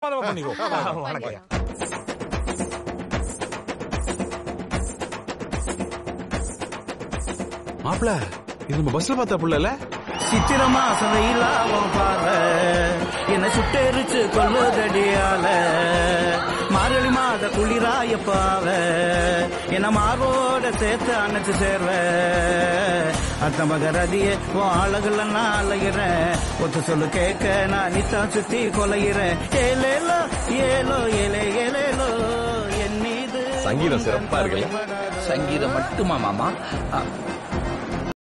பிரமாதமா பண்ணிக்கோ வணக்கம் மாப்பிள இது நம்ம பஸ்ல பார்த்த புள்ளல சித்திர மாசம் வெயிலாவும் பாரு என்ன சுட்டெரிச்சு கொள்ளுதடியால மார்கழி மாத குளிராய பாவ என்ன மார்போட சேர்த்து அணைச்சு சேர்வ அத்த மகரதிய உன் அழகுல நான் அலைகிறேன் ஒத்து சொல்லு கேட்க நான் நித்தா சுத்தி கொலைகிறேன் ஏலேலோ ஏலோ ஏலே ஏலேலோ என் மீது சங்கீதம் சிறப்பா இருக்குல்ல? சங்கீதம் மட்டுமா மாமா அ,